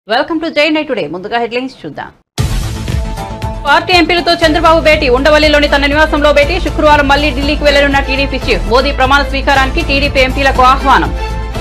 Welcome to Jai night today ముందుగా headlines చూద్దాం party ఎంపీలతో చంద్రబాబు భేటీ ఉండవల్లిలోని తన నివాసంలో భేటీ శుక్రవారం మళ్లీ ఢిల్లీకి వెళ్లనున్న టీడీపీ చీఫ్ మోదీ ప్రమాణ స్వీకారానికి టీడీపీ ఎంపీలకు ఆహ్వానం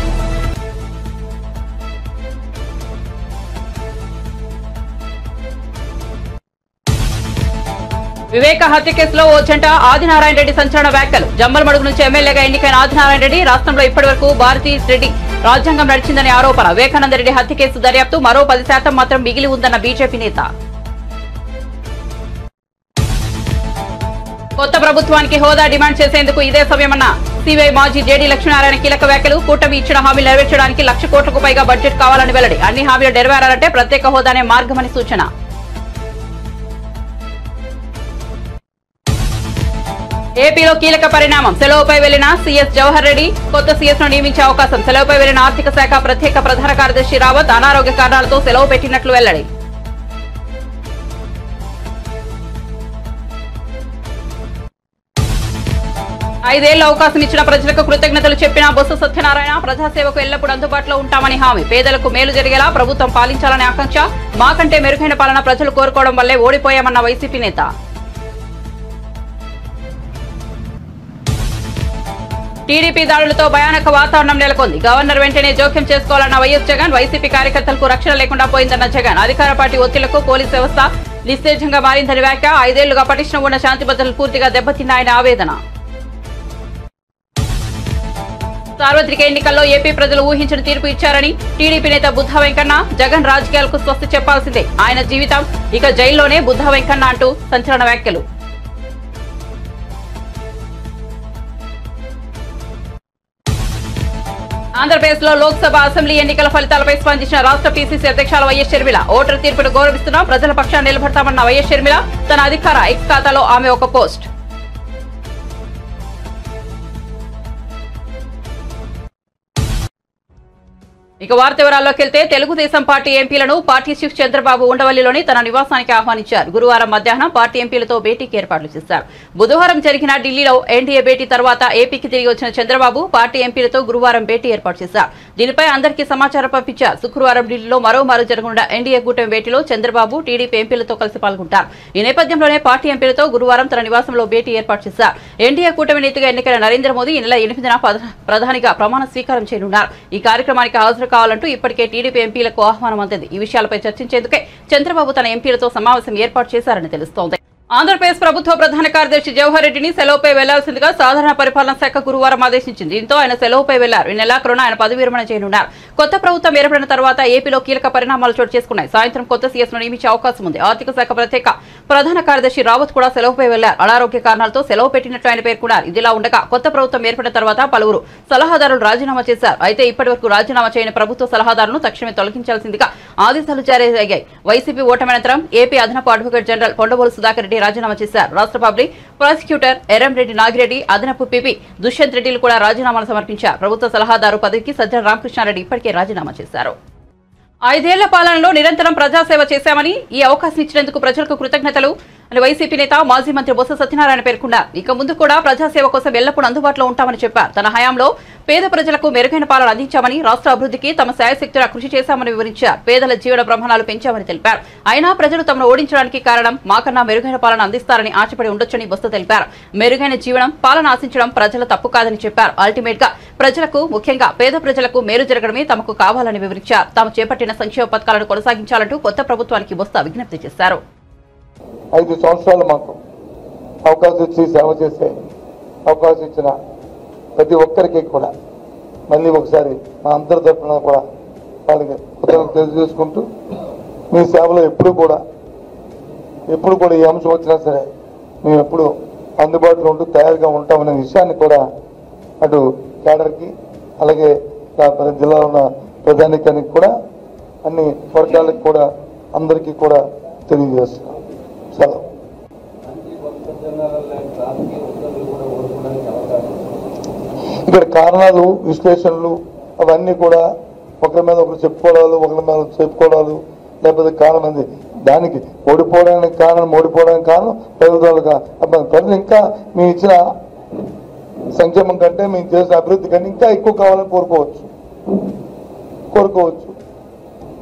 వివేక హత్య కేసులో ఓ జంట ఆదినారాయణ రెడ్డి సంచలన వ్యాఖ్యలు జమ్మలమడుగు నుంచి ఎమ్మెల్యేగా ఎన్నికైన ఆదినారాయణ రెడ్డి రాష్ట్రంలో ఇప్పటివరకు భారతీ రెడ్డి రాజ్యాంగం నడిచిందని ఆరోపణ వివేకానంద రెడ్డి హత్య కేసు దర్యాప్తు మరో పది శాతం మాత్రం మిగిలి ఉందన్న బీజేపీ నేత కొత్త ప్రభుత్వానికి హోదా డిమాండ్ చేసేందుకు ఇదే సమయమన్న సిబిఐ మాజీ జేడీ లక్ష్మీనారాయణ కీలక వ్యాఖ్యలు కూటమి ఇచ్చిన హామీలు నెరవేర్చడానికి లక్ష కోట్లకు పైగా బడ్జెట్ కావాలని వెల్లడి అన్ని హామీలు నెరవేరాలంటే ప్రత్యేక హోదానే మార్గమని సూచన ఏపీలో కీలక పరిణామం సెలవుపై వెళ్లిన సీఎస్ జవహర్ రెడ్డి కొత్త సీఎస్ ను నియమించే అవకాశం సెలవుపై వెళ్లిన ఆర్థిక శాఖ ప్రత్యేక ప్రధాన కార్యదర్శి రావత్ అనారోగ్య కారణాలతో సెలవు పెట్టినట్లు వెల్లడి ఐదేళ్ల అవకాశం ఇచ్చిన ప్రజలకు కృతజ్ఞతలు చెప్పిన బొత్స సత్యనారాయణ ప్రజాసేవకు ఎల్లప్పుడూ అందుబాటులో ఉంటామని హామీ పేదలకు మేలు జరిగేలా ప్రభుత్వం పాలించాలనే ఆకాంక్ష మాకంటే మెరుగైన పాలన ప్రజలు కోరుకోవడం వల్లే ఓడిపోయామన్న వైసీపీ నేత టీడీపీ దాడులతో భయానక వాతావరణం నెలకొంది గవర్నర్ వెంటనే జోక్యం చేసుకోవాలన్న వైఎస్ జగన్ వైసీపీ కార్యకర్తలకు రక్షణ లేకుండా పోయిందన్న జగన్ అధికార పార్టీ ఒత్తిళ్లకు పోలీస్ వ్యవస్థ నిస్తేజంగా మారిందని వ్యాఖ్య ఐదేళ్లుగా పటిష్టం ఉన్న శాంతి భద్రతలు పూర్తిగా దెబ్బతిన్నాయని ఆవేదన సార్వత్రిక ఎన్నికల్లో ఏపీ ప్రజలు ఊహించిన తీర్పు ఇచ్చారని టీడీపీ నేత బుద్ధ వెంకన్న జగన్ రాజకీయాలకు స్వస్తి చెప్పాల్సిందే ఆయన జీవితం ఇక జైల్లోనే బుద్ధ వెంకన్న అంటూ సంచలన వ్యాఖ్యలు ఆంధ్రప్రదేశ్ లో లోక్సభ అసెంబ్లీ ఎన్నికల ఫలితాలపై స్పందించిన రాష్ట్ర పీసీసీ అధ్యక్షుల వైఎస్ షర్మిల ఓటరు తీర్పును గౌరవిస్తున్నాం ప్రజల పక్షాన్ని నిలబడతామన్న వైఎస్ షర్మిల తన అధికార ఎక్స్ ఖాతాలో ఆమె ఒక పోస్ట్ ఇక వార్త వివరాల్లోకి వెళ్తే తెలుగుదేశం పార్టీ ఎంపీలను పార్టీ చీఫ్ చంద్రబాబు ఉండవల్లిలోని తన నివాసానికి ఆహ్వానించారు గురువారం మధ్యాహ్నం పార్టీ ఎంపీలతో భేటీకి ఏర్పాట్లు చేశారు బుధవారం జరిగిన ఢిల్లీలో ఎన్డీఏ భేటీ తర్వాత ఏపీకి తిరిగి వచ్చిన చంద్రబాబు పార్టీ ఎంపీలతో గురువారం భేటీ ఏర్పాటు చేశారు దీనిపై అందరికీ సమాచారం పంపించారు శుక్రవారం ఢిల్లీలో మరోమారు జరగనున్న ఎన్డీఏ కూటమి భేటీలో చంద్రబాబు టీడీపీ ఎంపీలతో కలిసి పాల్గొంటారు ఈ నేపథ్యంలోనే పార్టీ ఎంపీలతో గురువారం తన నివాసంలో భేటీ ఏర్పాటు చేశారు ఎన్డీఏ కూటమి నేతగా ఎన్నికైన నరేంద్ర మోదీ ఈ నెల ఎనిమిదిన ప్రధా- ప్రధానిగా ప్రమాణ స్వీకారం చేయనున్నారు ఈ కార్యక్రమానికి హాజరు కావాలంటూ ఇప్పటికే టీడీపీ ఎంపీలకు ఆహ్వానం అందింది ఈ విషయాలపై చర్చించేందుకే చంద్రబాబు తన ఎంపీలతో సమావేశం ఏర్పాటు చేశారని తెలుస్తోంది ఆంధ్రప్రదేశ్ ప్రభుత్వ ప్రధాన కార్యదర్శి జవహర్ రెడ్డిని సెలవుపై వెళ్లాల్సిందిగా సాధారణ పరిపాలన శాఖ గురువారం ఆదేశించింది దీంతో ఆయన సెలవుపై వెళ్లారు ఈ నెలాఖరున ఆయన పదవి విరమణ చేయనున్నారు కొత్త ప్రభుత్వం ఏర్పడిన తర్వాత ఏపీలో కీలక పరిణామాలు చోటు చేసుకున్నాయి సాయంత్రం కొత్త సీఎస్ ను నియమించే అవకాశం ఉంది ఆర్థిక శాఖ ప్రత్యేక ప్రధాన కార్యదర్శి రావత్ కూడా సెలవుపై వెళ్లారు అనారోగ్య కారణాలతో సెలవు పెట్టినట్లు ఆయన పేర్కొన్నారు ఇదిలా ఉండగా కొత్త ప్రభుత్వం ఏర్పడిన తర్వాత పలువురు సలహాదారులు రాజీనామా చేశారు అయితే ఇప్పటి వరకు రాజీనామా చేయని ప్రభుత్వ సలహాదారులను తక్షణమే తొలగించాల్సిందిగా ఆదేశాలు జారీ అయ్యాయి వైసీపీ ఓటమి అనంతరం ఏపీ అదనపు అడ్వకేట్ జనరల్ కొండబోలు సుధాకర్ రెడ్డి రాజీనామా చేశారు రాష్ట్ర పబ్లిక్ ప్రాసిక్యూటర్ ఎర్రంరెడ్డి నాగిరెడ్డి అదనపు పిపి దుష్యంత్ రెడ్డిలు కూడా రాజీనామాలు సమర్పించారు ప్రభుత్వ సలహాదారు పదవికి సజ్జల రామకృష్ణారెడ్డి ఇప్పటికే రాజీనామా చేశారు ఐదేళ్ల పాలనలో నిరంతరం ప్రజాసేవ చేశామని ఈ అవకాశం ఇచ్చినందుకు ప్రజలకు కృతజ్ఞతలు అని వైసీపీ నేత మాజీ మంత్రి బొత్స సత్యనారాయణ పేర్కొన్నారు ఇక ముందు కూడా ప్రజాసేవ కోసం ఎల్లప్పుడూ అందుబాటులో ఉంటామని చెప్పారు తన హయాంలో పేద ప్రజలకు మెరుగైన పాలన అందించామని రాష్ట్ర అభివృద్ధికి తమ శాయశక్తుల కృషి చేశామని వివరించారు పేదల జీవన ప్రమాణాలు పెంచామని తెలిపారు అయినా ప్రజలు తమను ఓడించడానికి కారణం మాకన్నా మెరుగైన పాలన అందిస్తారని ఆశపడి ఉండొచ్చని బొత్స తెలిపారు మెరుగైన జీవనం పాలన ఆశించడం ప్రజల తప్పు కాదని చెప్పారు అల్టిమేట్ గా ప్రజలకు ముఖ్యంగా పేద ప్రజలకు మేలు జరగడమే తమకు కావాలని వివరించారు తాము చేపట్టిన సంక్షేమ పథకాలను కొనసాగించాలంటూ కొత్త ప్రభుత్వానికి బొత్స విజ్ఞప్తి చేశారు ఐదు సంవత్సరాలు మాకు అవకాశం ఇచ్చి సేవ చేసే అవకాశం ఇచ్చిన ప్రతి ఒక్కరికి కూడా మళ్ళీ ఒకసారి మా అందరి తరఫున కూడా వాళ్ళకి కృతజ్ఞతలు తెలియజేసుకుంటూ మీ సేవలో ఎప్పుడు కూడా ఎప్పుడు కూడా ఏ అంశం వచ్చినా సరే మేము ఎప్పుడు అందుబాటులో ఉంటూ తయారుగా ఉంటామనే విషయాన్ని కూడా అటు కేడర్కి అలాగే కా- మన జిల్లాలో ఉన్న ప్రజానికానికి కూడా అన్ని వర్గాలకు కూడా అందరికీ కూడా తెలియజేస్తున్నాం సెలవు ఇక్కడ కారణాలు విశ్లేషణలు అవన్నీ కూడా ఒకరి మీద ఒకరు చెప్పుకోవడాలు ఒకరి మీద ఒకరు చెప్పుకోవడాలు లేకపోతే కారణం అది దానికి ఓడిపోవడానికి కారణం ఓడిపోవడానికి కారణం ప్రభుత్వాలుగా ప్రజలు ఇంకా మేము ఇచ్చిన సంక్షేమం కంటే మేము చేసిన అభివృద్ధి కంటే ఇంకా ఎక్కువ కావాలని కోరుకోవచ్చు కోరుకోవచ్చు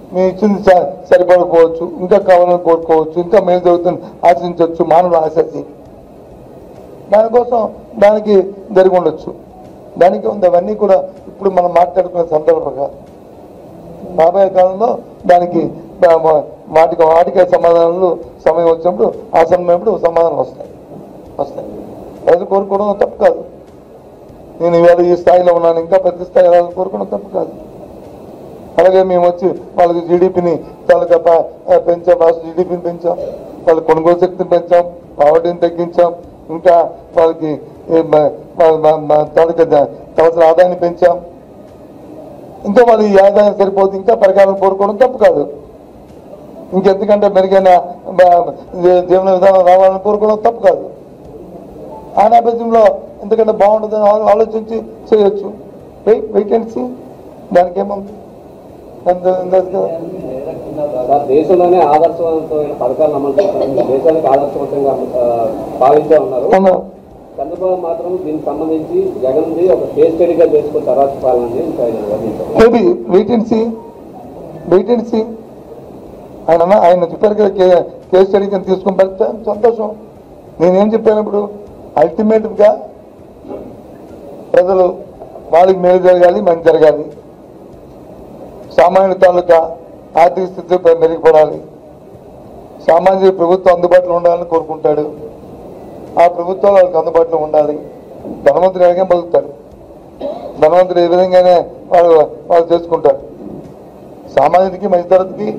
మేము ఇచ్చింది స- సరిపడకపోవచ్చు ఇంకా కావాలని కోరుకోవచ్చు ఇంకా మేలు జరుగుతుంది ఆశించవచ్చు మానవులు ఆశించి దానికోసం దానికి జరిగి ఉండొచ్చు దానికి ఉంది అవన్నీ కూడా ఇప్పుడు మనం మాట్లాడుకునే సందర్భంగా రాబోయే కాలంలో దానికి దా- మా- వాటికి వాటికే సమాధానాలు సమయం వచ్చినప్పుడు ఆ సమయంలో సమాధానం వస్తాయి వస్తాయి అది కోరుకోవడం తప్పు కాదు నేను ఇవాళ ఈ స్థాయిలో ఉన్నాను ఇంకా పెద్ద స్థాయి రావాలని కోరుకోవడం తప్పు కాదు అలాగే మేము వచ్చి వాళ్ళకి జీడిపిని తాలూకా ప- ఆ, పెంచాం రాష్ట్ర జీడిపిని పెంచాం వాళ్ళ కొనుగోలు శక్తిని పెంచాం పావర్టీని తగ్గించాం ఇంకా వాళ్ళకి ఏ మ- మ- మ- మ- తాలూకా ద- కావాల్సిన ఆదాయాన్ని పెంచాం ఇంకా వాళ్ళు ఈ ఆదాయం సరిపోతే ఇంకా పరికారం కోరుకోవడం తప్పు కాదు ఇంకెందుకంటే మెరుగైన బ- జీ- జీవన విధానం రావాలని కోరుకోవడం తప్పు కాదు ఆ నేపథ్యంలో ఎందుకంటే బాగుంటుందని ఆలో- ఆలోచించి చేయొచ్చు వెయిట్ అండ్ సీ దానికి ఏముంది అంత- అంతది కదా సార్ దేశంలోనే ఆదర్శవంతమైన పథకాలను అమలు చేస్తున్నారు దేశానికి ఆదర్శవంతంగా ఆ, పాలించే ఉన్నారు అవునా? చంద్రబాబు మాత్రం దీనికి సంబంధించి జగన్ది ఒక కేస్ స్టడీగా చేసుకుని తర్వాత పాలనని ఇంకా ఆయన వర్ణించారు maybe wait and see wait and see ఆయన అన్న- ఆయన చెప్పారు కదా కే కేస్ స్టడీ కింద తీసుకుని పెడితే సంతోషం నేనేం చెప్పాను ఇప్పుడు అల్టిమేట్గా ప్రజలు వాళ్ళకి మేలు జరగాలి మంచి జరగాలి సామాన్యుల తాలూకా ఆర్థిక స్థితి మెరుగుపడాలి సామాజిక ప్రభుత్వం అందుబాటులో ఉండాలని కోరుకుంటాడు ఆ ప్రభుత్వాలు వాళ్ళకి అందుబాటులో ఉండాలి ధనవంతుడు ఎలాగే బతుకుతాడు ధనవంతుడు ఏ విధంగానే వాళ్ళు వాళ్ళు చేసుకుంటారు సామాన్యుడికి మధ్యతరగతికి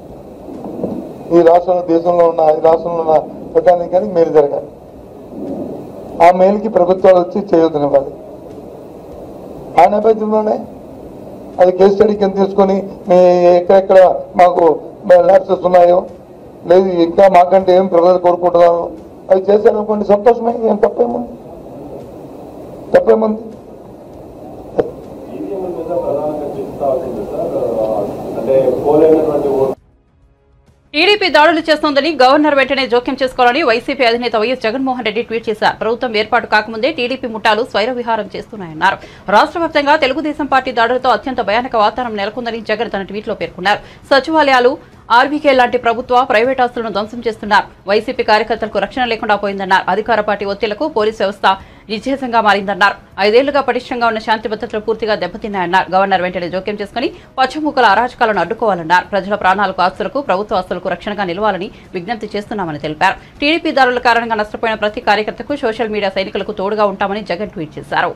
ఈ రాష్ట్రంలో దేశంలో ఉన్న ఈ రాష్ట్రంలో ఉన్న ప్రజానికానికి మేలు జరగాలి ఆ మేలుకి ప్రభుత్వాలు వచ్చి చేయొద్దనివ్వాలి ఆ నేపథ్యంలోనే అది కేస్ స్టడీ కింద తీసుకొని మీ ఎక్కడెక్కడ మాకు ల్యాబ్సెస్ ఉన్నాయో లేదు ఇంకా మాకంటే ఏం ప్రజలు కోరుకుంటున్నారో అవి చేశారనుకోండి సంతోషమే ఏం తప్పేముంది తప్పేముంది ఈవీఎం మీద ప్రధానంగా చెప్తా ఉంది సార్ అంటే పోలైనటువంటి ఓటు టీడీపీ దాడులు చేస్తోందని గవర్నర్ వెంటనే జోక్యం చేసుకోవాలని వైసీపీ అధినేత వైఎస్ జగన్మోహన్ రెడ్డి ట్వీట్ చేశారు ప్రభుత్వం ఏర్పాటు కాకముందే టీడీపీ ముఠాలు స్వైర విహారం చేస్తున్నాయన్నారు రాష్ట్ర వ్యాప్తంగా తెలుగుదేశం పార్టీ దాడులతో అత్యంత భయానక వాతావరణం నెలకొందని జగన్ తన ట్వీట్లో పేర్కొన్నారు సచివాలయాలు ఆర్బీకే లాంటి ప్రభుత్వ ప్రైవేట్ ఆస్తులను ధ్వంసం చేస్తున్నారు వైసీపీ కార్యకర్తలకు రక్షణ లేకుండా పోయిందన్నారు అధికార పార్టీ ఒత్తిళ్లకు పోలీసు వ్యవస్థ నిశ్చేతంగా మారిందన్నారు ఐదేళ్లుగా పటిష్టంగా ఉన్న శాంతి భద్రతలు పూర్తిగా దెబ్బతిన్నాయన్నారు గవర్నర్ వెంటనే జోక్యం చేసుకుని పచ్చముక్కల అరాచకాలను అడ్డుకోవాలన్నారు ప్రజల ప్రాణాలకు ఆస్తులకు ప్రభుత్వ ఆస్తులకు రక్షణగా నిలవాలని విజ్ఞప్తి చేస్తున్నామని తెలిపారు టీడీపీ దారుల కారణంగా నష్టపోయిన ప్రతి కార్యకర్తకు సోషల్ మీడియా సైనికులకు తోడుగా ఉంటామని జగన్ ట్వీట్ చేశారు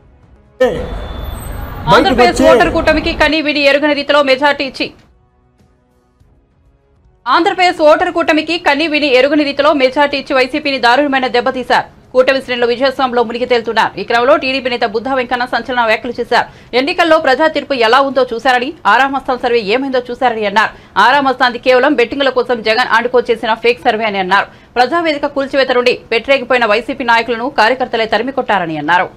ఆంధ్రప్రదేశ్ ఓటర్ కూటమికి కని విని ఎరుగని రీతిలో మెజార్టీ ఇచ్చి ఆంధ్రప్రదేశ్ ఓటర్ కూటమికి కన్ని విని ఎరుగని రీతిలో మెజార్టీ ఇచ్చి వైసీపీని దారుణమైన దెబ్బతీశారు కూటమి శ్రేణులు విజయోత్సవంలో మునిగి తేలుతున్నారు ఈ క్రమంలో టీడీపీ నేత బుద్ధా వెంకన్న సంచలన వ్యాఖ్యలు చేశారు ఎన్నికల్లో ప్రజా తీర్పు ఎలా ఉందో చూశారని ఆరామస్థాన్ సర్వే ఏమైందో చూశారని అన్నారు ఆరామస్థాన్ది కేవలం బెట్టింగ్ల కోసం జగన్ ఆడుకో చేసిన ఫేక్ సర్వే అని అన్నారు ప్రజావేదిక కూల్చివేత నుండి పెట్టరేగిపోయిన వైసీపీ నాయకులను కార్యకర్తలే తరిమికొట్టారని అన్నారు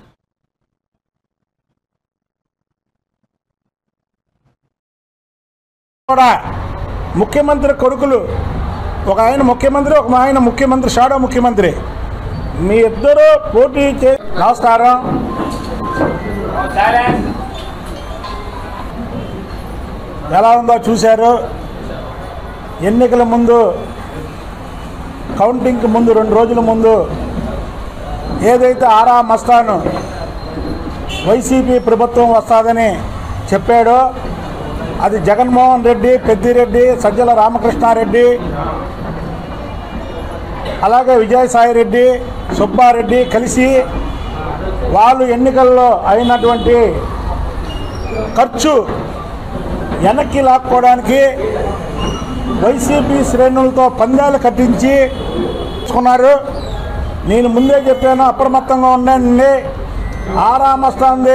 కూడా ముఖ్యమంత్రి కొడుకులు ఒక ఆయన ముఖ్యమంత్రి ఒక ఆయన ముఖ్యమంత్రి షాడో ముఖ్యమంత్రి మీ ఇద్దరు పోటీ చే నమస్కారం ఎలా ఉందో చూశారు ఎన్నికల ముందు కౌంటింగ్కి ముందు రెండు రోజుల ముందు ఏదైతే ఆరా మస్తాను వైసీపీ ప్రభుత్వం వస్తుందని చెప్పాడో అది జగన్మోహన్ రెడ్డి పెద్దిరెడ్డి సజ్జల రామకృష్ణారెడ్డి అలాగే విజయసాయి రెడ్డి సుబ్బారెడ్డి కలిసి వాళ్ళు ఎన్నికల్లో అయినటువంటి ఖర్చు వెనక్కి లాక్కోవడానికి వైసీపీ శ్రేణులతో పందాలు కట్టించి తీసుకున్నారు నేను ముందే చెప్పాను అప్రమత్తంగా ఉండండి ఆరామస్తాంది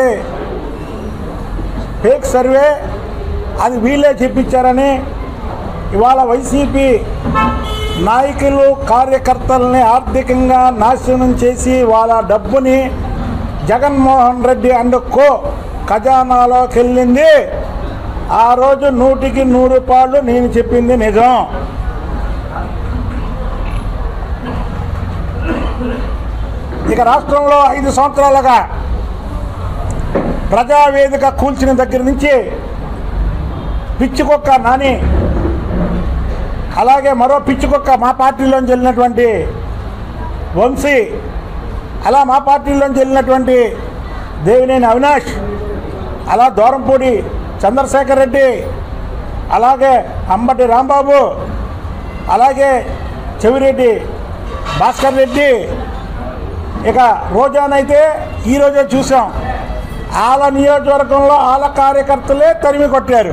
ఫేక్ సర్వే అది వీళ్ళే చెప్పించారని ఇవాళ వైసీపీ నాయకులు కార్యకర్తల్ని ఆర్థికంగా నాశనం చేసి వాళ్ళ డబ్బుని జగన్మోహన్ రెడ్డి అండ్ కో ఖజానాలోకి వెళ్ళింది ఆ రోజు నూటికి నూరు రూపాయలు నేను చెప్పింది నిజం ఇక రాష్ట్రంలో ఐదు సంవత్సరాలుగా ప్రజావేదిక కూల్చిన దగ్గర నుంచి పిచ్చికొక్క నాని అలాగే మరో పిచ్చికొక్క మా పార్టీలోంచి వెళ్ళినటువంటి వంశీ అలా మా పార్టీలోంచి వెళ్ళినటువంటి దేవినేని అవినాష్ అలా దూరంపూడి చంద్రశేఖర్ రెడ్డి అలాగే అంబటి రాంబాబు అలాగే చెవిరెడ్డి భాస్కర్ రెడ్డి ఇక రోజానైతే ఈరోజే చూసాం ఆల నియోజకవర్గంలో ఆల కార్యకర్తలే తరిమి కొట్టారు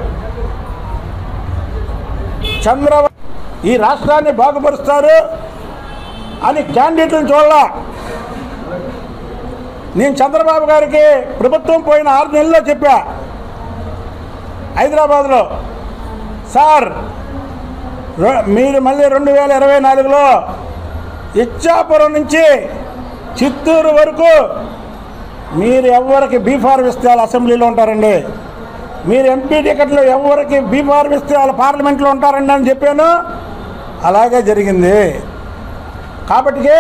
చంద్రబాబు ఈ రాష్ట్రాన్ని బాగుపరుస్తారు అని క్యాండిడేట్లను చూడాల నేను చంద్రబాబు గారికి ప్రభుత్వం పోయిన ఆరు నెలల్లో చెప్పా హైదరాబాద్లో సార్ రె- మీరు మళ్ళీ రెండు వేల ఇరవై నాలుగులో ఇచ్చాపురం నుంచి చిత్తూరు వరకు మీరు ఎవరికి బీ ఫార్మ్ ఇస్తే వాళ్ళు అసెంబ్లీలో ఉంటారండి మీరు ఎంపీ టికెట్లు ఎవరికి బీ ఫార్మ్ ఇస్తే వాళ్ళు పార్లమెంట్లో ఉంటారండి అని చెప్పాను అలాగే జరిగింది కాబట్టి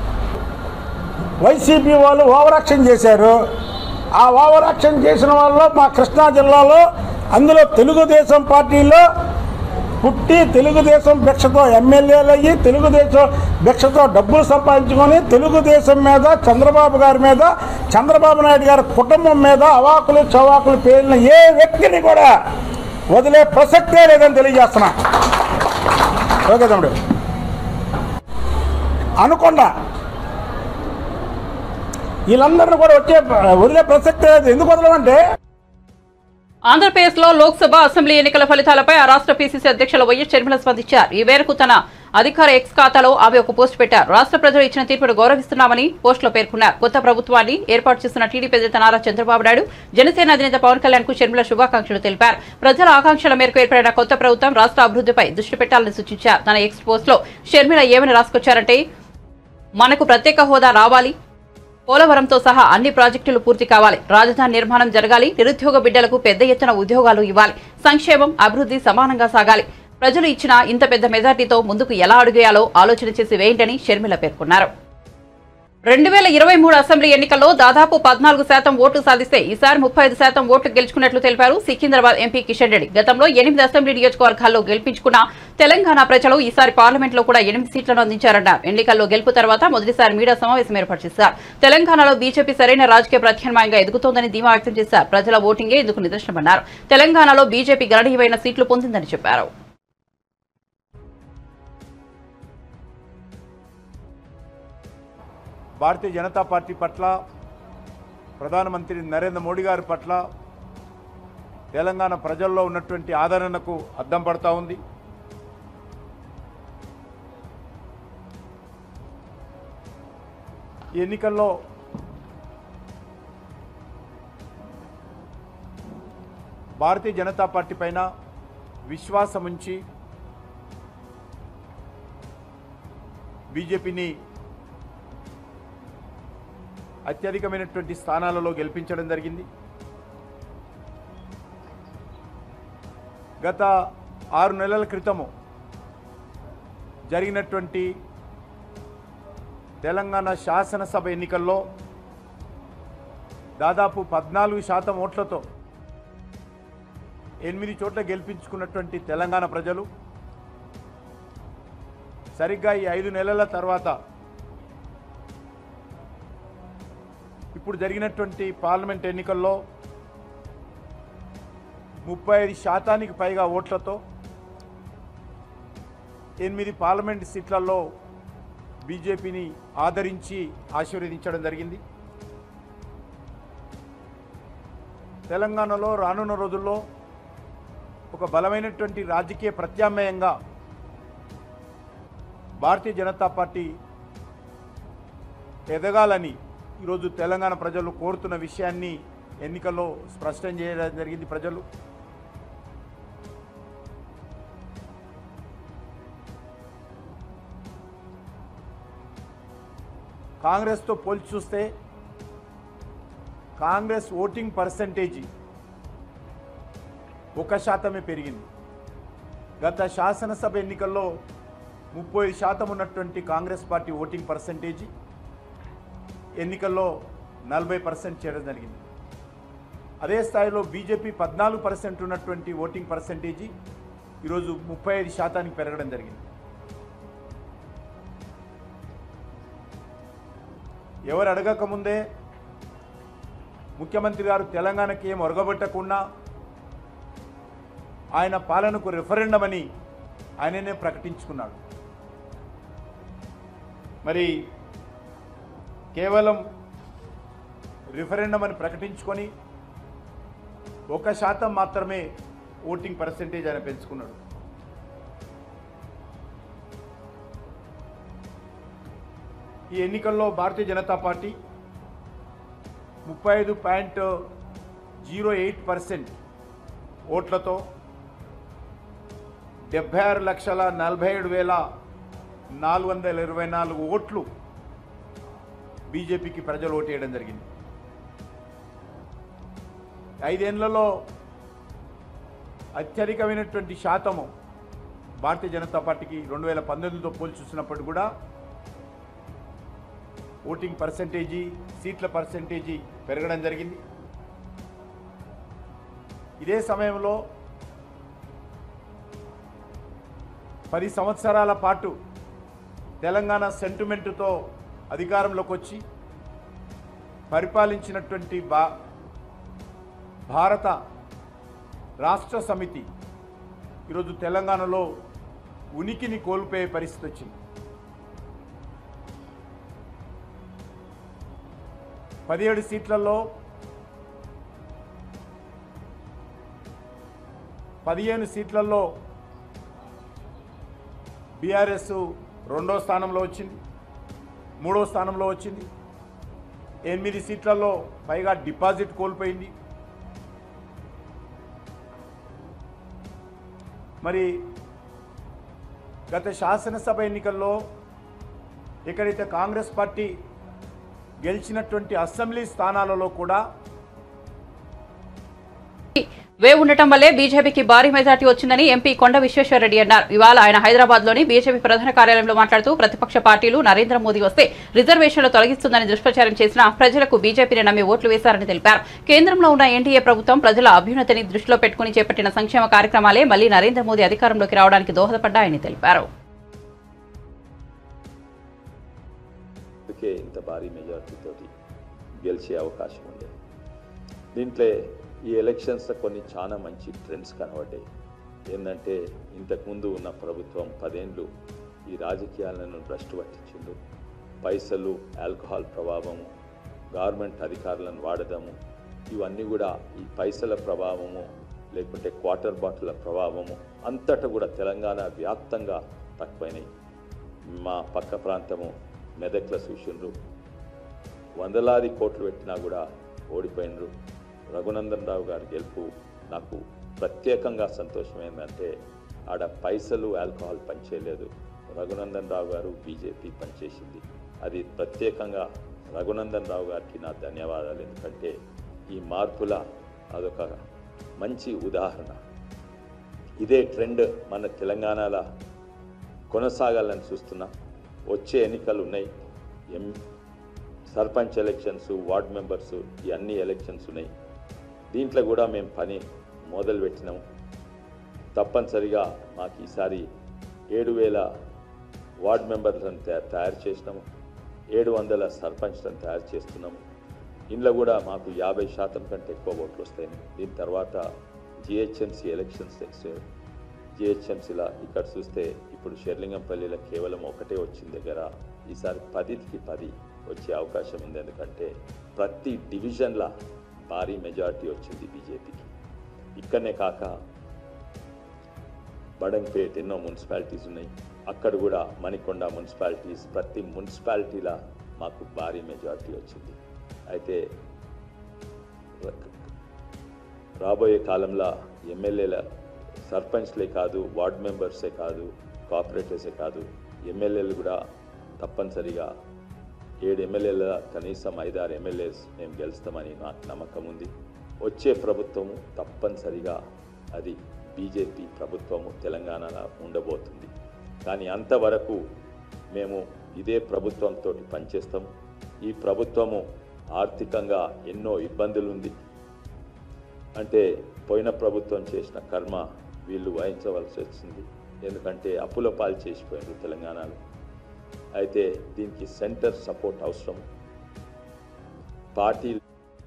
వైసీపీ వాళ్ళు ఓవర్ యాక్షన్ చేశారు ఆ ఓవర్ యాక్షన్ చేసిన వాళ్ళు మా కృష్ణా జిల్లాలో అందులో తెలుగుదేశం పార్టీలో పుట్టి తెలుగుదేశం భిక్షతో ఎమ్మెల్యేలు అయ్యి తెలుగుదేశం భిక్షతో డబ్బులు సంపాదించుకొని తెలుగుదేశం మీద చంద్రబాబు గారి మీద చంద్రబాబు నాయుడు గారి కుటుంబం మీద అవాకులు చవాకులు పేలిన ఏ వ్యక్తిని కూడా వదిలే ప్రసక్తే లేదని తెలియజేస్తున్నా ఓకే తమ్ముడు అనుకుండా వీళ్ళందరినీ కూడా వచ్చే వదిలే ప్రసక్తే లేదు ఎందుకు వదలమంటే ఆంధ్రప్రదేశ్ లో లోక్సభ అసెంబ్లీ ఎన్నికల ఫలితాలపై ఆ రాష్ట్ర పీసీసీ అధ్యక్షులు వైఎస్ షర్మిల స్పందించారు ఈ మేరకు తన అధికార ఎక్స్ ఖాతాలో ఆమె ఒక పోస్ట్ పెట్టారు రాష్ట్ర ప్రజలు ఇచ్చిన తీర్పును గౌరవిస్తున్నామని పోస్టులో పేర్కొన్నారు కొత్త ప్రభుత్వాన్ని ఏర్పాటు చేస్తున్న టీడీపీ అధినేత నారా చంద్రబాబు నాయుడు జనసేన అధినేత పవన్ కళ్యాణ్ కు షర్మిల శుభాకాంక్షలు తెలిపారు ప్రజల ఆకాంక్షల మేరకు ఏర్పడిన కొత్త ప్రభుత్వం రాష్ట్ర అభివృద్ధిపై దృష్టి పెట్టాలని సూచించారు తన ఎక్స్ పోస్ట్ లో షర్మిల ఏమని రాసుకొచ్చారంటే మనకు ప్రత్యేక హోదా రావాలి పోలవరంతో సహా అన్ని ప్రాజెక్టులు పూర్తి కావాలి రాజధాని నిర్మాణం జరగాలి నిరుద్యోగ బిడ్డలకు పెద్ద ఎత్తున ఉద్యోగాలు ఇవ్వాలి సంక్షేమం అభివృద్ధి సమానంగా సాగాలి ప్రజలు ఇచ్చిన ఇంత పెద్ద మెజార్టీతో ముందుకు ఎలా అడుగేయాలో ఆలోచన చేసి వేయండని షర్మిల పేర్కొన్నారు రెండు వేల ఇరవై మూడు అసెంబ్లీ ఎన్నికల్లో దాదాపు పద్నాలుగు శాతం ఓట్లు సాధిస్తే ఈసారి ముప్పై ఐదు శాతం ఓట్లు గెలుచుకున్నట్లు తెలిపారు సికింద్రాబాద్ ఎంపీ కిషన్ రెడ్డి గతంలో ఎనిమిది అసెంబ్లీ నియోజకవర్గాల్లో గెలిపించుకున్న తెలంగాణ ప్రజలు ఈసారి పార్లమెంట్లో కూడా ఎనిమిది సీట్లను అందించారన్నారు ఎన్నికల్లో గెలుపు తర్వాత మొదటిసారి మీడియా సమావేశం ఏర్పాటు చేశారు తెలంగాణలో బీజేపీ సరైన రాజకీయ ప్రత్యామ్నాయంగా ఎదుగుతోందని ధీమా వ్యక్తం చేశారు ప్రజల ఓటింగే ఇందుకు నిదర్శనమన్నారు తెలంగాణలో బీజేపీ గణనీయమైన సీట్లు పొందిందని చెప్పారు భారతీయ జనతా పార్టీ పట్ల ప్రధానమంత్రి నరేంద్ర మోడీ గారి పట్ల తెలంగాణ ప్రజల్లో ఉన్నటువంటి ఆదరణకు అద్దం పడతా ఉంది ఈ ఎన్నికల్లో భారతీయ జనతా పార్టీ పైన విశ్వాసం ఉంచి బీజేపీని అత్యధికమైనటువంటి స్థానాలలో గెలిపించడం జరిగింది గత ఆరు నెలల క్రితము జరిగినటువంటి తెలంగాణ శాసనసభ ఎన్నికల్లో దాదాపు పద్నాలుగు శాతం ఓట్లతో ఎనిమిది చోట్ల గెలిపించుకున్నటువంటి తెలంగాణ ప్రజలు సరిగ్గా ఈ ఐదు నెలల తర్వాత ఇప్పుడు జరిగినటువంటి పార్లమెంట్ ఎన్నికల్లో ముప్పై ఐదు శాతానికి పైగా ఓట్లతో ఎనిమిది పార్లమెంట్ సీట్లలో బీజేపీని ఆదరించి ఆశీర్వదించడం జరిగింది తెలంగాణలో రానున్న రోజుల్లో ఒక బలమైనటువంటి రాజకీయ ప్రత్యామ్నాయంగా భారతీయ జనతా పార్టీ ఎదగాలని ఈరోజు తెలంగాణ ప్రజలు కోరుతున్న విషయాన్ని ఎన్నికల్లో స్పష్టం చేయడం జరిగింది ప్రజలు కాంగ్రెస్తో పోల్చి చూస్తే కాంగ్రెస్ ఓటింగ్ పర్సంటేజీ ఒక శాతమే పెరిగింది గత శాసనసభ ఎన్నికల్లో ముప్పై శాతం ఉన్నటువంటి కాంగ్రెస్ పార్టీ ఓటింగ్ పర్సంటేజీ ఎన్నికల్లో నలభై పర్సెంట్ చేయడం జరిగింది అదే స్థాయిలో బీజేపీ పద్నాలుగు పర్సెంట్ ఉన్నటువంటి ఓటింగ్ పర్సెంటేజీ ఈరోజు ముప్పై ఐదు శాతానికి పెరగడం జరిగింది ఎవరు అడగక ముందే ముఖ్యమంత్రి గారు తెలంగాణకి ఏం ఒరగబెట్టకుండా ఆయన పాలనకు రెఫరెండం అని ఆయననే ప్రకటించుకున్నాడు మరి కేవలం రిఫరెండం అని ప్రకటించుకొని ఒక శాతం మాత్రమే ఓటింగ్ పర్సెంటేజ్ ఆయన పెంచుకున్నాడు ఈ ఎన్నికల్లో భారతీయ జనతా పార్టీ ముప్పై ఐదు పాయింట్ జీరో ఎయిట్ పర్సెంట్ ఓట్లతో డెబ్బై ఆరు లక్షల నలభై ఏడు వేల నాలుగు వందల ఇరవై నాలుగు ఓట్లు బీజేపీకి ప్రజలు ఓటేయడం జరిగింది ఐదేళ్లలో అత్యధికమైనటువంటి శాతము భారతీయ జనతా పార్టీకి రెండు వేల పంతొమ్మిదితో పోల్చి చూసినప్పుడు కూడా ఓటింగ్ పర్సంటేజీ సీట్ల పర్సంటేజీ పెరగడం జరిగింది ఇదే సమయంలో పది సంవత్సరాల పాటు తెలంగాణ సెంటిమెంటుతో అధికారంలోకి వచ్చి పరిపాలించినటువంటి బా భారత రాష్ట్ర సమితి ఈరోజు తెలంగాణలో ఉనికిని కోల్పోయే పరిస్థితి వచ్చింది పదిహేడు సీట్లలో పదిహేను సీట్లలో బీఆర్ఎస్ రెండో స్థానంలో వచ్చింది మూడో స్థానంలో వచ్చింది ఎనిమిది సీట్లలో పైగా డిపాజిట్ కోల్పోయింది మరి గత శాసనసభ ఎన్నికల్లో ఎక్కడైతే కాంగ్రెస్ పార్టీ గెలిచినటువంటి అసెంబ్లీ స్థానాలలో కూడా వే ఉండటం వల్లే బీజేపీకి భారీ మెజార్టీ వచ్చిందని ఎంపీ కొండ విశ్వేశ్వరరెడ్డి అన్నారు ఇవాళ ఆయన హైదరాబాద్ లోని బీజేపీ ప్రధాన కార్యాలయంలో మాట్లాడుతూ ప్రతిపక్ష పార్టీలు నరేంద్ర మోదీ వస్తే రిజర్వేషన్లు తొలగిస్తుందని దుష్ప్రచారం చేసిన ప్రజలకు బీజేపీని నమ్మి ఓట్లు వేశారని తెలిపారు కేంద్రంలో ఉన్న ఎన్డీఏ ప్రభుత్వం ప్రజల అభ్యున్నతిని దృష్టిలో పెట్టుకుని చేపట్టిన సంక్షేమ కార్యక్రమాలే మళ్లీ నరేంద్ర మోదీ అధికారంలోకి రావడానికి దోహదపడ్డాయని తెలిపారు అందుకే ఇంత భారీ మెజార్టీతోటి గెలిచే అవకాశం ఉంది దీంట్లో ఈ ఎలక్షన్స్లో కొన్ని చాలా మంచి ట్రెండ్స్ కనబడ్డాయి ఏంటంటే ఇంతకుముందు ఉన్న ప్రభుత్వం పదేండ్లు ఈ రాజకీయాలను భ్రష్టు పట్టించిండు పైసలు ఆల్కహాల్ ప్రభావము గవర్నమెంట్ అధికారులను వాడడము ఇవన్నీ కూడా ఈ పైసల ప్రభావము లేకుంటే క్వార్టర్ బాటిల్ ప్రభావము అంతటా కూడా తెలంగాణ వ్యాప్తంగా తక్కువైనాయి మా పక్క ప్రాంతము మెదక్ల చూసిండ్రు వందలాది కోట్లు పెట్టినా కూడా ఓడిపోయినరు రఘునందన్ రావు గారి గెలుపు నాకు ప్రత్యేకంగా సంతోషం ఏంటంటే ఆడ పైసలు ఆల్కహాల్ పనిచేయలేదు రఘునందన్ రావు గారు బీజేపీ పనిచేసింది అది ప్రత్యేకంగా రఘునందన్ రావు గారికి నా ధన్యవాదాలు ఎందుకంటే ఈ మార్పుల అదొక మంచి ఉదాహరణ ఇదే ట్రెండ్ మన తెలంగాణలో కొనసాగాలని చూస్తున్నాం వచ్చే ఎన్నికలు ఉన్నాయి ఎం సర్పంచ్ ఎలక్షన్స్ వార్డ్ మెంబర్స్ ఈ అన్ని ఎలక్షన్స్ ఉన్నాయి దీంట్లో కూడా మేము పని మొదలు పెట్టినాం తప్పనిసరిగా మాకు ఈసారి ఏడు వేల వార్డ్ మెంబర్లను తయా- తయారు చేసినాము ఏడు వందల సర్పంచ్లను తయారు చేస్తున్నాము ఇందులో కూడా మాకు యాభై శాతం కంటే ఎక్కువ ఓట్లు వస్తాయి దీని తర్వాత జిహెచ్ఎంసీ ఎలక్షన్స్ జిహెచ్ఎంసీలా ఇక్కడ చూస్తే ఇప్పుడు షెర్లింగంపల్లిలో కేవలం ఒకటే వచ్చిన దగ్గర ఈసారి పదికి పది వచ్చే అవకాశం ఉంది ఎందుకంటే ప్రతి డివిజన్ల భారీ మెజారిటీ వచ్చింది బీజేపీకి ఇక్కడనే కాక బడంగ్పేట్ ఎన్నో మున్సిపాలిటీస్ ఉన్నాయి అక్కడ కూడా మణికొండ మున్సిపాలిటీస్ ప్రతి మున్సిపాలిటీలా మాకు భారీ మెజారిటీ వచ్చింది అయితే రాబోయే కాలంలో ఎమ్మెల్యేల సర్పంచ్లే కాదు వార్డ్ మెంబర్సే కాదు కోఆపరేటర్సే కాదు ఎమ్మెల్యేలు కూడా తప్పనిసరిగా ఏడు ఎమ్మెల్యేల కనీసం ఐదారు ఎమ్మెల్యేస్ మేము గెలుస్తామని నాకు నమ్మకం ఉంది వచ్చే ప్రభుత్వము తప్పనిసరిగా అది బీజేపీ ప్రభుత్వము తెలంగాణలో ఉండబోతుంది కానీ అంతవరకు మేము ఇదే ప్రభుత్వంతో పనిచేస్తాము ఈ ప్రభుత్వము ఆర్థికంగా ఎన్నో ఇబ్బందులు ఉంది అంటే పోయిన ప్రభుత్వం చేసిన కర్మ వీళ్ళు వాయించవలసి వచ్చింది ఎందుకంటే అప్పుల పాలు చేసిపోయారు తెలంగాణలో అయితే దీనికి సెంటర్ సపోర్ట్ అవసరం పార్టీ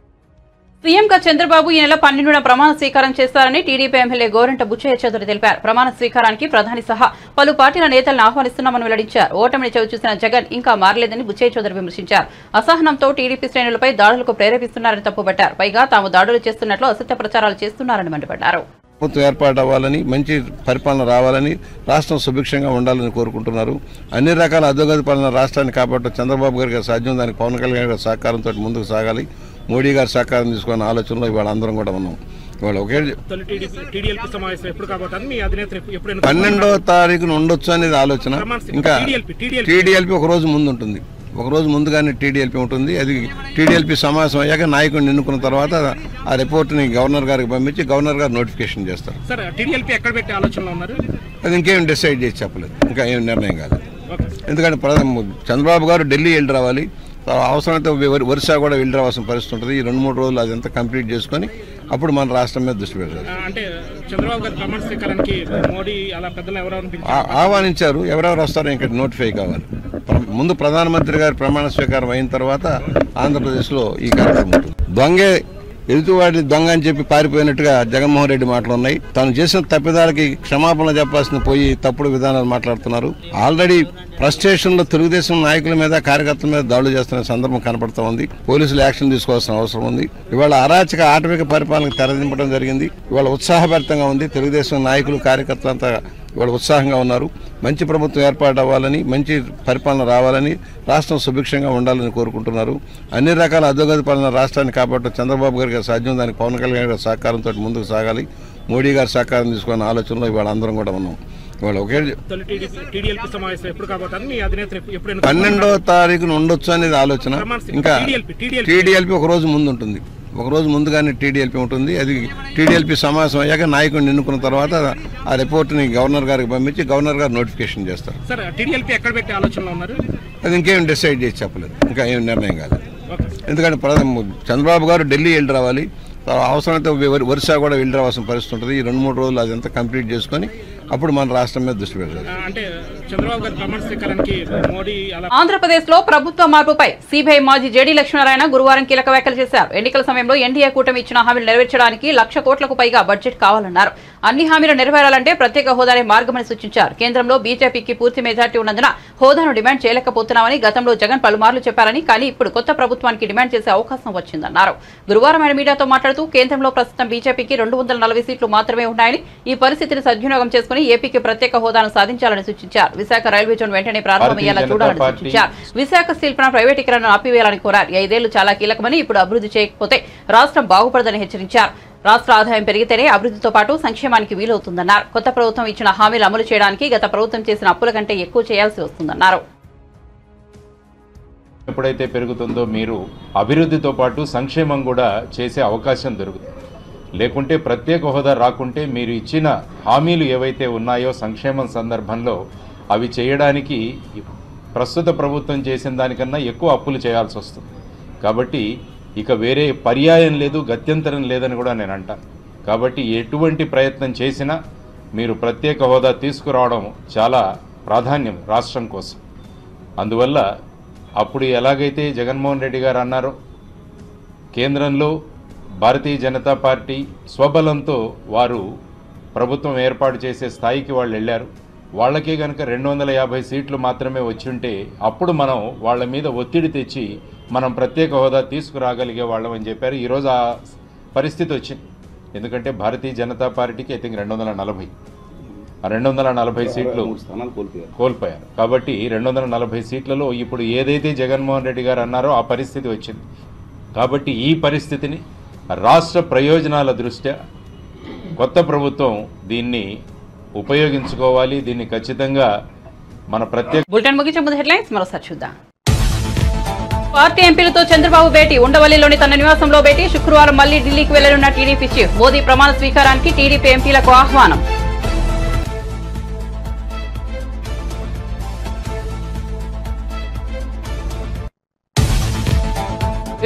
సీఎంగా చంద్రబాబు ఈ నెల పన్నెండున ప్రమాణ స్వీకారం చేస్తారని టీడీపీ ఎమ్మెల్యే గోరంట బుచ్చయ్య చౌదరి తెలిపారు ప్రమాణ స్వీకారానికి ప్రధాని సహా పలు పార్టీల నేతలను ఆహ్వానిస్తున్నామని వెల్లడించారు ఓటమిని చవి చూసిన జగన్ ఇంకా మారలేదని బుచ్చయ్య చౌదరి విమర్శించారు అసహనంతో టీడీపీ శ్రేణులపై దాడులకు ప్రేరేపిస్తున్నారని తప్పుపట్టారు పైగా తాము దాడులు చేస్తున్నట్లు అసత్య ప్రచారాలు చేస్తున్నారని మండిపడ్డారు ప్రభుత్వం ఏర్పాటు అవ్వాలని మంచి పరిపాలన రావాలని రాష్ట్రం సుభిక్షంగా ఉండాలని కోరుకుంటున్నారు అన్ని రకాల అధోగతి పాలన రాష్ట్రాన్ని కాపాడటం చంద్రబాబు గారికి సాధ్యం దానికి పవన్ కళ్యాణ్ గారి సహకారంతో ముందుకు సాగాలి మోడీ గారి సహకారం తీసుకున్న ఆలోచనలో ఇవాళ అందరం కూడా ఉన్నాం ఇవాళ ఒకే తొలి టీడీపీ టీడీఎల్పీ సమావేశం ఎప్పుడు కాబోతుంది మీ అధినేత ఎప్పు- ఎప్పుడు ఎన్నుకుంటారు? పన్నెండో తారీఖున ఉండొచ్చు అనేది ఆలోచన ఇంకా TDLP, TDLP. టీడీఎల్పీ ఒక రోజు ముందు ఉంటుంది ఒక రోజు ముందుగానే టీడీఎల్పీ ఉంటుంది అది టీడీఎల్పీ సమావేశం అయ్యాక నాయకుడిని ఎన్నుకున్న తర్వాత ఆ రిపోర్ట్ని గవర్నర్ గారికి పంపించి గవర్నర్ గారు నోటిఫికేషన్ చేస్తారు సార్ టీడీఎల్పీ ఎక్కడ పెట్టే ఆలోచనలో ఉన్నారు అది ఇంకేం డిసైడ్ చేసి చెప్పలేదు ఇంకా ఏం నిర్ణయం కాలేదు ఓకే ఎందుకంటే ప్రధాన చంద్రబాబు గారు ఢిల్లీ వెళ్ళి రావాలి అవసరమైతే వరి- ఒరిస్సా కూడా వెళ్ళి రావాల్సిన పరిస్థితి ఉంటుంది ఈ రెండు మూడు రోజులు అదంతా కంప్లీట్ చేసుకొని అప్పుడు మన రాష్ట్రం మీద దృష్టి పెడతారు ఆ, అంటే చంద్రబాబు గారి ప్రమాణ స్వీకారానికి మోడీ అలా పెద్దలు ఎవరెవరిని పిలిచారు ఆ- ఆహ్వానించారు ఎవరెవరు వస్తారో ఇంకా నోటిఫై కావాలి ప్ర- ముందు ప్రధానమంత్రి గారి ప్రమాణ స్వీకారం అయిన తర్వాత ఆంధ్రప్రదేశ్లో ఈ కార్యక్రమం ఉంటుంది దొంగే ఎదుటివాడి దొంగ అని చెప్పి పారిపోయినట్టుగా జగన్మోహన్ రెడ్డి మాటలు ఉన్నాయి తాను చేసిన తప్పిదాలకి క్షమాపణ చెప్పాల్సిన పోయి తప్పుడు విధానాలు మాట్లాడుతున్నారు ఆల్రెడీ ఫ్రస్ట్రేషన్ లో తెలుగుదేశం నాయకుల మీద కార్యకర్తల మీద దాడులు చేస్తున్న సందర్భం కనపడతా ఉంది పోలీసులు యాక్షన్ తీసుకోవాల్సిన అవసరం ఉంది ఇవాళ అరాచక ఆటవిక పరిపాలనకు తెరదింపడం జరిగింది ఇవాళ ఉత్సాహభరితంగా ఉంది తెలుగుదేశం నాయకులు కార్యకర్తలంతా ఇవాళ ఉత్సాహంగా ఉన్నారు మంచి ప్రభుత్వం ఏర్పాటు అవ్వాలని మంచి పరిపాలన రావాలని రాష్ట్రం సుభిక్షంగా ఉండాలని కోరుకుంటున్నారు అన్ని రకాల అధోగతి పాలన రాష్ట్రాన్ని కాపాడటం చంద్రబాబు గారికి సాధ్యం దానికి పవన్ కళ్యాణ్ గారి సహకారంతో ముందుకు సాగాలి మోడీ గారి సహకారం తీసుకున్న ఆలోచనలో ఇవాళ అందరం కూడా ఉన్నాం ఇవాళ ఒకే తొలి టీడీపీ టీడీఎల్పీ సమావేశం ఎప్పుడు కాబోతుంది మీ అధినేత ఎప్పు- ఎప్పుడు ఎన్నుకుంటారు? పన్నెండో తారీఖున ఉండొచ్చు అనేది ఆలోచన ఇంకా TDLP, TDLP. టీడీఎల్పీ ఒక రోజు ముందు ఉంటుంది ఒక రోజు ముందుగానే టీడీఎల్పీ ఉంటుంది అది టీడీఎల్పీ సమావేశం అయ్యాక నాయకుడిని ఎన్నుకున్న తర్వాత ఆ రిపోర్ట్ని గవర్నర్ గారికి పంపించి గవర్నర్ గారు నోటిఫికేషన్ చేస్తారు సార్ టీడీఎల్పీ ఎక్కడ పెట్టే ఆలోచనలో ఉన్నారు అది ఇంకేం డిసైడ్ చేసి చెప్పలేదు ఇంకా ఏం నిర్ణయం కాలేదు ఓకే ఎందుకంటే ప్రధాన చంద్రబాబు గారు ఢిల్లీ వెళ్ళి రావాలి అవసరమైతే వరి- ఒరిస్సా కూడా వెళ్ళి రావాల్సిన పరిస్థితి ఉంటుంది ఈ రెండు మూడు రోజులు అదంతా కంప్లీట్ చేసుకొని అప్పుడు మన రాష్ట్రం మీద దృష్టి పెడతారు ఆ, అంటే చంద్రబాబు గారి ప్రమాణ స్వీకారానికి మోడీ అలా ఆంధ్రప్రదేశ్ లో ప్రభుత్వ మార్పుపై సిబిఐ మాజీ జేడీ లక్ష్మీనారాయణ గురువారం కీలక వ్యాఖ్యలు చేశారు ఎన్నికల సమయంలో ఎన్డీఏ కూటమి ఇచ్చిన హామీలు నెరవేర్చడానికి లక్ష కోట్లకు పైగా బడ్జెట్ కావాలన్నారు అన్ని హామీలు నెరవేరాలంటే ప్రత్యేక హోదానే మార్గమని సూచించారు కేంద్రంలో బీజేపీకి పూర్తి మెజార్టీ ఉన్నందున హోదాను డిమాండ్ చేయలేకపోతున్నామని గతంలో జగన్ పలుమార్లు చెప్పారని కానీ ఇప్పుడు కొత్త ప్రభుత్వానికి డిమాండ్ చేసే అవకాశం వచ్చిందన్నారు గురువారం ఆయన మీడియాతో మాట్లాడుతూ కేంద్రంలో ప్రస్తుతం బీజేపీకి రెండు వందల నలభై సీట్లు మాత్రమే ఉన్నాయని ఈ పరిస్థితిని సద్వినియోగం చేసుకుని ఏపీకి ప్రత్యేక హోదాను సాధించాలని సూచించారు విశాఖ రైల్వే జోన్ వెంటనే ప్రారంభమయ్యేలా భారతీయ చూడాలని జనతా పార్టీ సూచించారు విశాఖ స్టీల్ ప్లాంట్ ప్రైవేటీకరణను ఆపివేయాలని కోరారు ఈ ఐదేళ్లు చాలా కీలకమని ఇప్పుడు అభివృద్ధి చేయకపోతే రాష్ట్రం బాగుపడదని హెచ్చరించారు రాష్ట్ర ఆదాయం పెరిగితేనే అభివృద్ధితో పాటు సంక్షేమానికి వీలవుతుందన్నారు కొత్త ప్రభుత్వం ఇచ్చిన హామీలు అమలు చేయడానికి గత ప్రభుత్వం చేసిన అప్పుల కంటే ఎక్కువ చేయాల్సి వస్తుందన్నారు ఎప్పుడైతే పెరుగుతుందో మీరు అభివృద్ధితో పాటు సంక్షేమం కూడా చేసే అవకాశం దొరుకుతుంది లేకుంటే ప్రత్యేక హోదా రాకుంటే మీరు ఇచ్చిన హామీలు ఏవైతే ఉన్నాయో సంక్షేమం సందర్భంలో అవి చేయడానికి ప్రస్తుత ప్రభుత్వం చేసిన దానికన్నా ఎక్కువ అప్పులు చేయాల్సి వస్తుంది కాబట్టి ఇక వేరే పర్యాయం లేదు గత్యంతరం లేదని కూడా నేను అంటాను కాబట్టి ఎటువంటి ప్రయత్నం చేసినా మీరు ప్రత్యేక హోదా తీసుకురావడం చాలా ప్రాధాన్యం రాష్ట్రం కోసం అందువల్ల అప్పుడు ఎలాగైతే జగన్మోహన్ రెడ్డి గారు అన్నారో కేంద్రంలో భారతీయ జనతా పార్టీ స్వబలంతో వారు ప్రభుత్వం ఏర్పాటు చేసే స్థాయికి వాళ్ళు వెళ్ళారు వాళ్ళకే కనుక రెండు వందల యాభై సీట్లు మాత్రమే వచ్చి ఉంటే అప్పుడు మనం వాళ్ళ మీద ఒత్తిడి తెచ్చి మనం ప్రత్యేక హోదా తీసుకురాగలిగే వాళ్ళం అని చెప్పారు ఈరోజు ఆ పరిస్థితి వచ్చింది ఎందుకంటే భారతీయ జనతా పార్టీకి ఐ థింక్ రెండు వందల నలభై ఆ రెండు వందల నలభై సీట్లు కోల్పోయారు కాబట్టి రెండు వందల నలభై సీట్లలో ఇప్పుడు ఏదైతే జగన్మోహన్ రెడ్డి గారు అన్నారో ఆ పరిస్థితి వచ్చింది కాబట్టి ఈ పరిస్థితిని రాష్ట్ర ప్రయోజనాల దృష్ట్యా కొత్త ప్రభుత్వం దీన్ని ఉపయోగించుకోవాలి దీన్ని ఖచ్చితంగా మన ప్రత్యేక బులెటిన్ ముగించే ముందు హెడ్లైన్స్ మరోసారి చూద్దాం పార్టీ ఎంపీలతో చంద్రబాబు భేటీ ఉండవల్లిలోని తన నివాసంలో భేటీ శుక్రవారం మళ్లీ ఢిల్లీకి వెళ్లనున్న టీడీపీ చీఫ్ మోదీ ప్రమాణ స్వీకారానికి టీడీపీ ఎంపీలకు ఆహ్వానం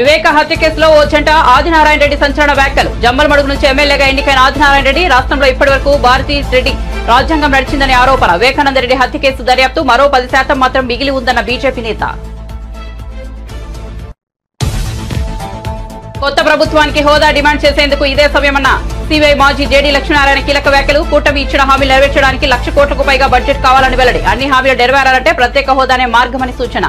వివేక హత్య కేసులో ఓ జంట ఆదినారాయణ రెడ్డి సంచలన వ్యాఖ్యలు జమ్మలమడుగు నుంచి ఎమ్మెల్యేగా ఎన్నికైన ఆదినారాయణ రెడ్డి రాష్ట్రంలో ఇప్పటివరకు భారతీ రెడ్డి రాజ్యాంగం నడిచిందనే ఆరోపణ వివేకానంద రెడ్డి హత్య కేసు దర్యాప్తు మరో పది శాతం మాత్రం మిగిలి ఉందన్న బీజేపీ నేత కొత్త ప్రభుత్వానికి హోదా డిమాండ్ చేసేందుకు ఇదే సమయమన్న సిబిఐ మాజీ జేడీ లక్ష్మీనారాయణ కీలక వ్యాఖ్యలు కూటమి ఇచ్చిన హామీలు నెరవేర్చడానికి లక్ష కోట్లకు పైగా బడ్జెట్ కావాలని వెల్లడి అన్ని హామీలు నెరవేరాలంటే ప్రత్యేక హోదానే మార్గమని సూచన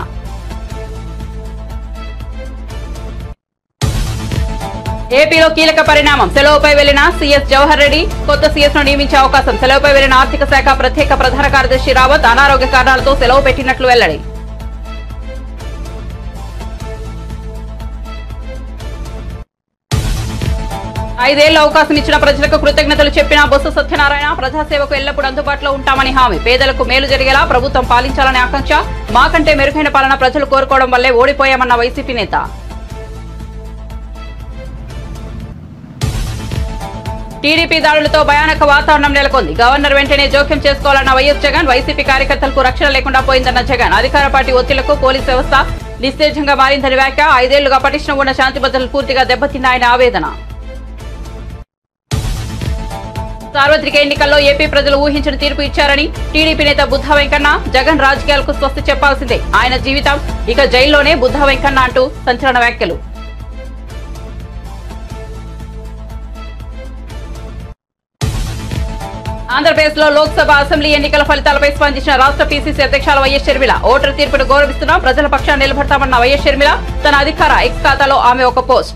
ఏపీలో కీలక పరిణామం సెలవుపై వెళ్లిన సీఎస్ జవహర్ రెడ్డి కొత్త సీఎస్ ను నియమించే అవకాశం సెలవుపై వెళ్లిన ఆర్థిక శాఖ ప్రత్యేక ప్రధాన కార్యదర్శి రావత్ అనారోగ్య కారణాలతో సెలవు పెట్టినట్లు వెల్లడి ఐదేళ్ల అవకాశం ఇచ్చిన ప్రజలకు కృతజ్ఞతలు చెప్పిన బొత్స సత్యనారాయణ ప్రజాసేవకు ఎల్లప్పుడూ అందుబాటులో ఉంటామని హామీ పేదలకు మేలు జరిగేలా ప్రభుత్వం పాలించాలనే ఆకాంక్ష మాకంటే మెరుగైన పాలన ప్రజలు కోరుకోవడం వల్లే ఓడిపోయామన్న వైసీపీ నేత టీడీపీ దాడులతో భయానక వాతావరణం నెలకొంది గవర్నర్ వెంటనే జోక్యం చేసుకోవాలన్న వైఎస్ జగన్ వైసీపీ కార్యకర్తలకు రక్షణ లేకుండా పోయిందన్న జగన్ అధికార పార్టీ ఒత్తిళ్లకు పోలీస్ వ్యవస్థ నిస్తేజంగా మారిందని వ్యాఖ్య ఐదేళ్లుగా పటిష్టం ఉన్న శాంతి భద్రతలు పూర్తిగా దెబ్బతిన్నాయని ఆవేదన సార్వత్రిక ఎన్నికల్లో ఏపీ ప్రజలు ఊహించిన తీర్పు ఇచ్చారని టీడీపీ నేత బుద్ధ వెంకన్న జగన్ రాజకీయాలకు స్వస్తి చెప్పాల్సిందే ఆయన జీవితం ఇక జైల్లోనే బుద్ధ వెంకన్న అంటూ సంచలన వ్యాఖ్యలు ఆంధ్రప్రదేశ్ లో లోక్సభ అసెంబ్లీ ఎన్నికల ఫలితాలపై స్పందించిన రాష్ట్ర పీసీసీ అధ్యక్షుల వైఎస్ షర్మిల ఓటర్ తీర్పును గౌరవిస్తున్నాం ప్రజల పక్షాన్ని నిలబడతామన్న వైఎస్ షర్మిల తన అధికార ఎక్స్ ఖాతాలో ఆమె ఒక పోస్ట్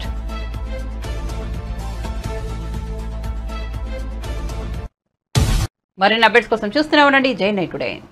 మరిన్ని అప్డేట్స్ కోసం చూస్తూనే ఉండండి జై నైట్ టుడే